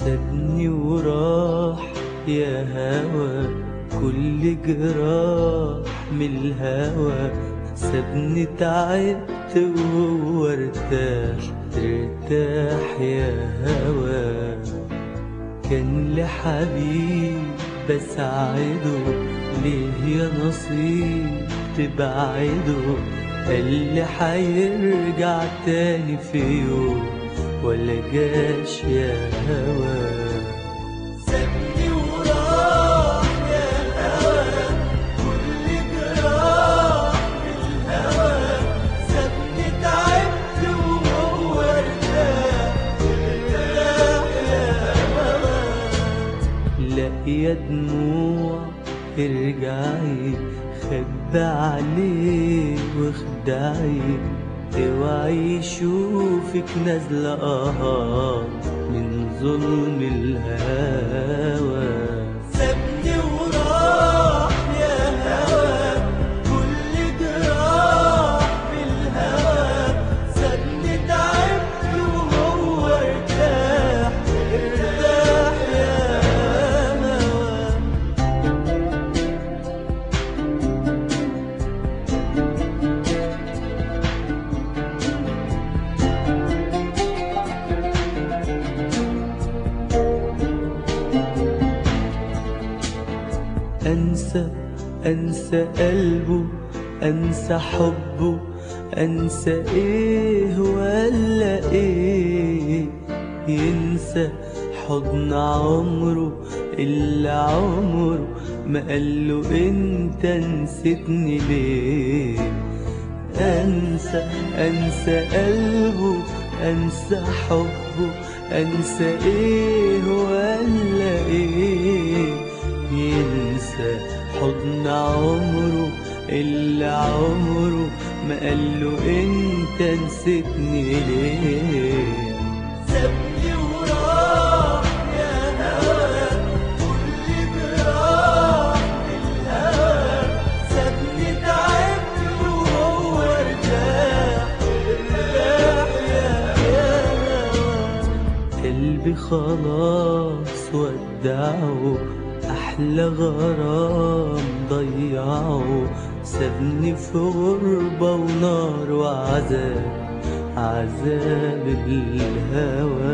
سابني وراح يا هوا كل جراح من الهوى سابني تعبت وهو ارتاح ارتاح يا هوا كان لحبيب بساعده ليه يا نصيب تبعده قال لي حيرجع تاني في يوم ولا جاش يا هوا سابني وراح يا هوا كل جراح الهوى سابني تعبت وهو ارتاح ارتاح يا هوا لا يا دموع ارجعي خبى عليه واخدعي اوعي يشوفك نازلة اه من ظلم الهوى سابني وراح يا هوا كل جراح بالهوى سابني تعبت وهو ارتاح ارتاح يا هوا أنسى أنسى قلبه أنسى حبه أنسى إيه ولا إيه ينسى حضن عمره اللي عمره ما قاله أنت نسيتني ليه أنسى أنسى قلبه أنسى حبه أنسى إيه ولا إيه ينسى حضن عمره اللي عمره ما قاله انت نسيتني ليه سابني وراح يا هوا كل جراح الهوى سابني تعبت وهو ارتاح ارتاح يا هوا قلبي خلاص ودعه أحلى غرام ضيعه سابني في غربة ونار وعذاب عذاب الهوى